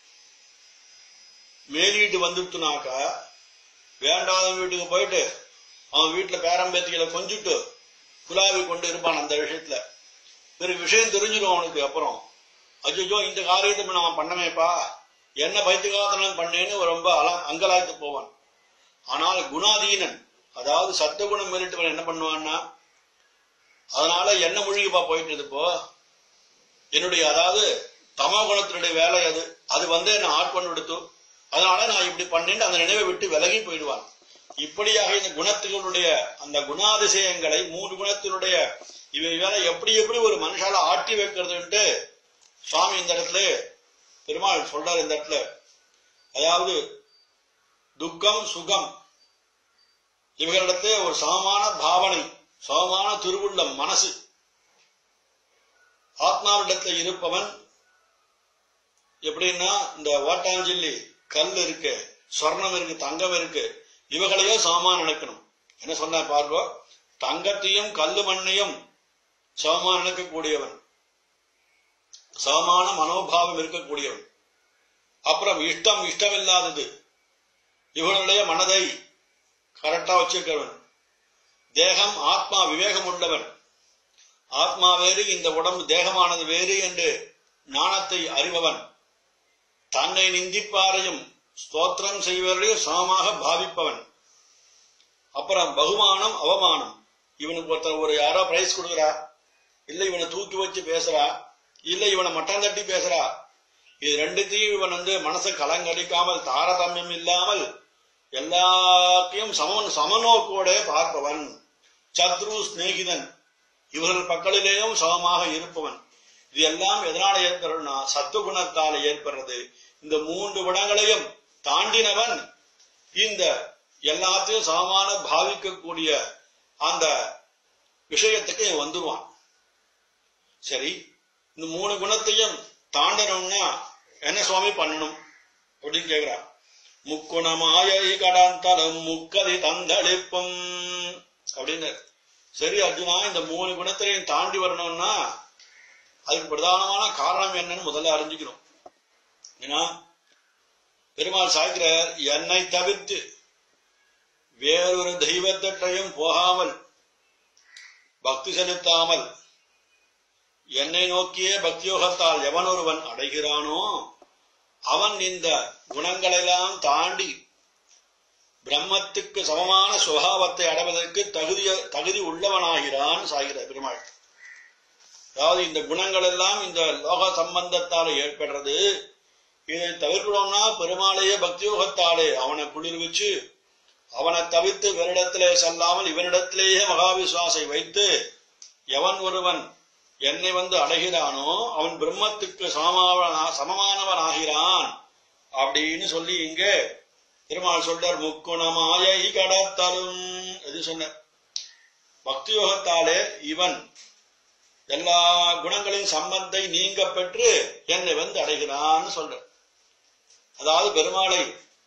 மேலிட்டு வந்துட்டுனாக்கா வேண்டாத வீட்டுக்கு போயிட்டு அவன் வீட்டுல பேரம்பேத்திகளை கொஞ்சிட்டு குலாவி கொண்டு இருப்பான் அந்த விஷயத்துல பிறகு விஷயம் தெரிஞ்சிடும் அவனுக்கு அப்புறம் அஜ்ஜோ இந்த காரியத்தை நான் பண்ணமேப்பா என்ன பைத்தியகாதனம் பண்ணேன்னு ரொம்ப அல அங்கலாய்த்து போவான் ஆனால் குணாதீனன் அதாவது சத்துவகுணம் மேலிட்டவன் என்ன பண்ணுவான்னா அதனால என்ன மூழ்கிப்பா போயிட்டு இப்போ என்னுடைய அதாவது தமோ குணத்தினுடைய வேலை அது அது வந்து என்ன ஆட்கொண்டு விடுத்து அதனால நான் இப்படி பண்ணேன்னு அந்த நினைவை விட்டு விலகி போயிடுவான் இப்படியாக இந்த குணத்துகளுடைய அந்த குணாதிசயங்களை மூன்று குணத்தினுடைய இவை வேலை எப்படி எப்படி ஒரு மனுஷால ஆட்டி வைக்கிறதுன்ட்டு சுவாமி இந்த இடத்துல பெருமாள் சொல்றார் இந்த இடத்துல அதாவது துக்கம் சுகம் இவர்களிடத்துல ஒரு சமமான பாவனை சமமான திருவுள்ளம் மனசு ஆத்மாவிடத்துல இருப்பவன் எப்படின்னா இந்த ஓட்டாஞ்சில்லி கல் இருக்கு சொர்ணம் இருக்கு தங்கம் இருக்கு இவகளையும் சமமா நினைக்கணும் என்ன சொன்ன பார்வோ தங்கத்தையும் கல்லு மண்ணையும் சமமா நினைக்கக்கூடியவன் சமமான மனோபாவம் இருக்கக்கூடியவன் அப்புறம் இஷ்டம் இஷ்டமில்லாதது இவர்களுடைய மனதை கரெக்டா வச்சிருக்கிறவன் தேகம் ஆத்மா விவேகம் உள்ளவன் ஆத்மா வேறு இந்த உடம்பு தேகமானது வேறு என்று ஞானத்தை அறிபவன் தன்னை நிந்திப்பாரையும் ஸ்தோத்திரம் செய்வதையும் சமமாக பாவிப்பவன் அப்புறம் பகுமானம் அவமானம் இவனுக்கு ஒருத்தர் ஒரு யாரோ பிரைஸ் கொடுக்குறா இல்ல இவனை தூக்கி வச்சு பேசுறா இல்ல இவனை மட்டம் தட்டி பேசுறா இது ரெண்டுத்தையும் இவன் வந்து மனசை கலங்கடிக்காமல் தாரதமியம் இல்லாமல் எல்லாத்தையும் சமன் சமநோக்கோட பார்ப்பவன் சத்ரு சிநேகிதன் இவர்கள் பக்கலிலேயும் சமமாக இருப்பவன் இது எல்லாம் எதனால ஏற்படும்னா சத்துவகுணத்தால ஏற்படுறது இந்த மூன்று குணங்களையும் தாண்டினவன் இந்த எல்லாத்தையும் சமமான பாவிக்கக்கூடிய அந்த விஷயத்துக்கு வந்துருவான் சரி இந்த மூணு குணத்தையும் தாண்டணும்னா என்ன சுவாமி பண்ணணும் அப்படின்னு கேக்குறான் முக்குணமாயை கடாந்தலம் முக்கதி தந்தளிப்பும் அப்படின்னு சரி அர்ஜுனா இந்த மூணு குணத்திலையும் தாண்டி வரணும்னா அதுக்கு பிரதானமான காரணம் என்னன்னு முதல்ல அறிஞ்சுக்கணும் ஏன்னா பெருமாள் சாய்க்கிறார் என்னை தவிர்த்து வேறொரு தெய்வத்திட்டையும் போகாமல் பக்தி செலுத்தாமல் என்னை நோக்கியே பக்தியோகத்தால் எவன் ஒருவன் அடைகிறானோ அவன் இந்த குணங்களெல்லாம் தாண்டி பிரம்மத்துக்கு சமமான சுபாவத்தை அடைவதற்கு தகுதிய தகுதி உள்ளவனாகிறான் சாகிற பெருமாள் அதாவது இந்த குணங்கள் எல்லாம் இந்த லோக சம்பந்தத்தால ஏற்படுறது இதை தவிர்க்கணும்னா பெருமாளையே பக்தியோகத்தாலே அவனை குளிர்விச்சு அவனை தவிர்த்து வேறிடத்திலே செல்லாமல் இவனிடத்திலேயே மகாவிசுவாசை வைத்து எவன் ஒருவன் என்னை வந்து அடைகிறானோ அவன் பிரம்மத்துக்கு சமமாவனா சமமானவன் ஆகிறான் அப்படின்னு சொல்லி இங்கே திருமால் சொல்றார் முக்குணமாயை கடத்தலும் எது சொன்னார் பக்தி யோகத்தாலே இவன் எல்லா குணங்களின் சம்பந்தை நீங்க பெற்று என்னை வந்து அடைகிறான்னு சொல்ற அதாவது பெருமாளை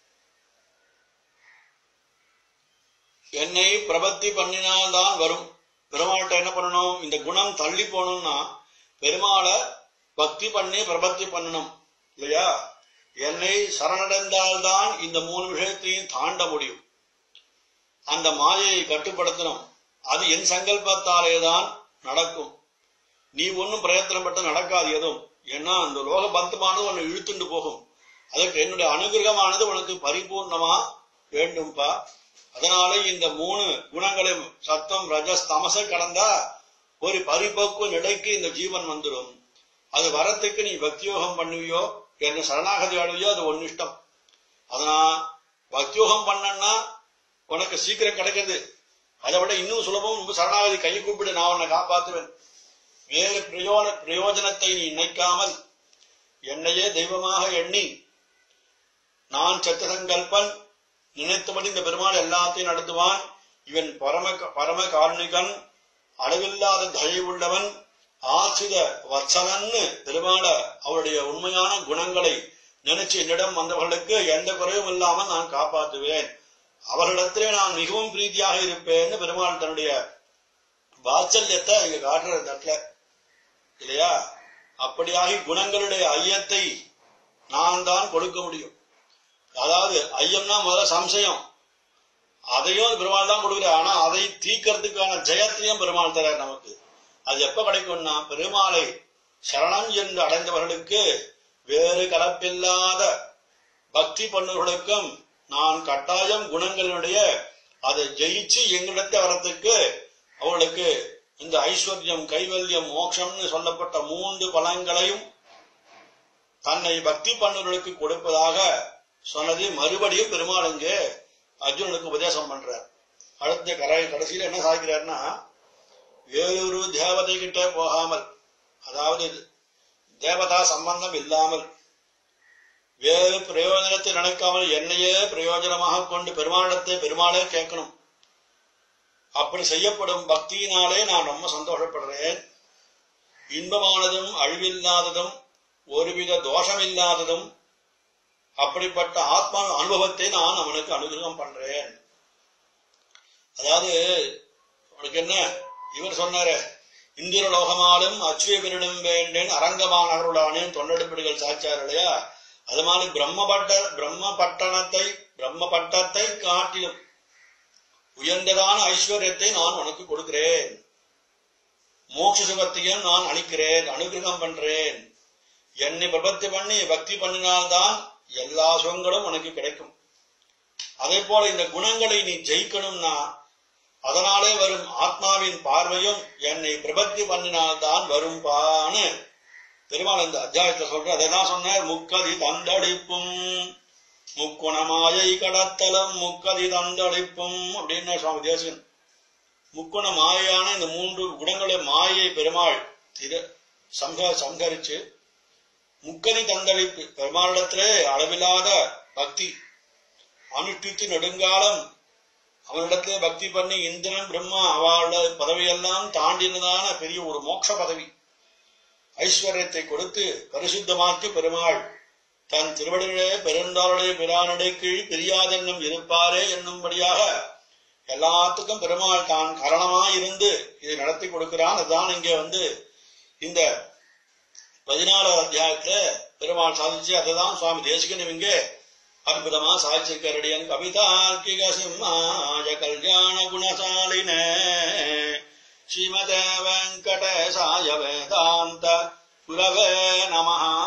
என்னை பிரபத்தி பண்ணினால்தான் வரும் பெருமாள்கிட்ட என்ன பண்ணணும் இந்த குணம் தள்ளி போகணும்னா பெருமாளை பக்தி பண்ணி பிரபத்தி பண்ணணும் இல்லையா என்னை சரணடைந்தால்தான் இந்த மூணு விஷயத்தையும் தாண்ட முடியும் அந்த மாயையை கட்டுப்படுத்தணும் அது என் சங்கல்பத்தாலே தான் நடக்கும் நீ ஒன்னும் பிரயத்தனப்பட்டு நடக்காது எதுவும் ஏன்னா அந்த லோக பந்தமானது உன்னை இழுத்துண்டு போகும் அதற்கு என்னுடைய அனுகிரகமானது உனக்கு பரிபூர்ணமா வேண்டும்பா அதனால இந்த மூணு குணங்களையும் சத்தம் ரஜஸ் தமச கடந்தா ஒரு பரிபக்குவ நிலைக்கு இந்த ஜீவன் வந்துடும் அது வரத்துக்கு நீ பக்தியோகம் பண்ணுவியோ என்ன சரணாகதி அடைவியோ அது ஒன்னு இஷ்டம் அதனா பக்தியோகம் பண்ணனா உனக்கு சீக்கிரம் கிடைக்கிறது அதை விட இன்னும் சுலபம் ரொம்ப சரணாகதி கை கூப்பிடு நான் உன்னை காப்பாத்துவேன் வேறு பிரயோன பிரயோஜனத்தை நீ நினைக்காமல் என்னையே தெய்வமாக எண்ணி நான் சத்த சங்கல்பன் நினைத்தபடி இந்த பெருமாள் எல்லாத்தையும் நடத்துவான் இவன் பரம பரம காரணிகன் அளவில்லாத தயை உள்ளவன் ஆசித வத்சலன்னு பெருமாள அவருடைய உண்மையான குணங்களை நினைச்சு என்னிடம் வந்தவர்களுக்கு எந்த குறையும் இல்லாமல் நான் காப்பாற்றுவேன் அவர்களிடத்திலே நான் மிகவும் பிரீதியாக இருப்பேன்னு பெருமாள் தன்னுடைய வாத்சல்யத்தை இங்க காட்டுற இந்த இடத்துல இல்லையா அப்படியாகி குணங்களுடைய ஐயத்தை நான் தான் கொடுக்க முடியும் அதாவது ஐயம்னா முதல்ல சம்சயம் அதையும் பெருமாள் தான் கொடுக்குறார் ஆனா அதை தீக்கிறதுக்கான ஜெயத்தையும் பெருமாள் தரார் நமக்கு அது எப்ப கிடைக்கும்னா பெருமாளை சரணம் என்று அடைந்தவர்களுக்கு வேறு கலப்பில்லாத பக்தி பண்ணுவர்களுக்கும் நான் கட்டாயம் குணங்களினுடைய அதை ஜெயிச்சு எங்களிடத்தை வரத்துக்கு அவளுக்கு இந்த ஐஸ்வர்யம் கைவல்யம் மோட்சம்னு சொல்லப்பட்ட மூன்று பலங்களையும் தன்னை பக்தி பண்ணுவர்களுக்கு கொடுப்பதாக சொன்னது மறுபடியும் பெருமாள் இங்கே அர்ஜுனனுக்கு உபதேசம் பண்றார் அடுத்த கரை கடைசியில என்ன சாதிக்கிறார்னா வேறொரு தேவதை கிட்ட போகாமல் அதாவது தேவதா சம்பந்தம் இல்லாமல் வேறு பிரயோஜனத்தை நினைக்காமல் என்னையே பிரயோஜனமாக கொண்டு பெருமாளிடத்தை பெருமாளே கேட்கணும் அப்படி செய்யப்படும் பக்தியினாலே நான் ரொம்ப சந்தோஷப்படுறேன் இன்பமானதும் அழிவில்லாததும் ஒருவித தோஷமில்லாததும் அப்படிப்பட்ட ஆத்மா அனுபவத்தை நான் அவனுக்கு அனுகிரகம் பண்றேன் அதாவது அவனுக்கு என்ன இவர் சொன்னாரு இந்திர லோகமாலும் அச்சுவபிரிடம் வேண்டேன் அரங்கமானவர்களானேன் தொண்டெடுப்பிடுகள் சாச்சார் இல்லையா அது மாதிரி பிரம்மபட்ட பிரம்ம பட்டணத்தை பிரம்ம பட்டத்தை காட்டிலும் உயர்ந்ததான ஐஸ்வர்யத்தை நான் உனக்கு கொடுக்கிறேன் மோட்ச சுகத்தையும் நான் அளிக்கிறேன் அனுகிரகம் பண்றேன் என்னை பிரபத்தி பண்ணி பக்தி பண்ணினால்தான் எல்லா சுகங்களும் உனக்கு கிடைக்கும் அதே போல இந்த குணங்களை நீ ஜெயிக்கணும்னா அதனாலே வரும் ஆத்மாவின் பார்வையும் என்னை பிரபத்தி பண்ணினால்தான் வரும் பான்னு பெருமாள் இந்த அத்தியாயத்தை சொல்ற அதான் சொன்னார் முக்கதி தந்தளிப்பும் முக்குணமாயை கடத்தலம் முக்கதி தந்தளிப்பும் அப்படின்னு சுவாமி தேசகன் முக்குண மாயான இந்த மூன்று குணங்களை மாயை பெருமாள் திரு சங்க சங்கரிச்சு முக்கதி தந்தளிப்பு பெருமாளிடத்திலே அளவில்லாத பக்தி அனுஷ்டித்து நெடுங்காலம் அவனிடத்திலே பக்தி பண்ணி இந்திரன் பிரம்மா அவளோட பதவியெல்லாம் தாண்டினதான பெரிய ஒரு மோட்ச பதவி ஐஸ்வர்யத்தை கொடுத்து பரிசுத்தமாக்கி பெருமாள் தன் திருவடிகளே பெருந்தாளுடைய பிரானுடைய கீழ் பிரியாதென்னும் இருப்பாரே என்னும்படியாக எல்லாத்துக்கும் பெருமாள் தான் காரணமாய் இருந்து இதை நடத்தி கொடுக்கிறான் அதுதான் இங்கே வந்து இந்த பதினாலாவது அத்தியாயத்துல பெருமாள் சாதிச்சு அதுதான் சுவாமி தேசிகன் இவங்க அற்புதமா சாதிச்சிருக்காரடியன் கவிதார்க்கிக சிம்மாய கல்யாண குணசாலின ஸ்ரீமதே வெங்கடேசாய வேதாந்த குரவே நமஹா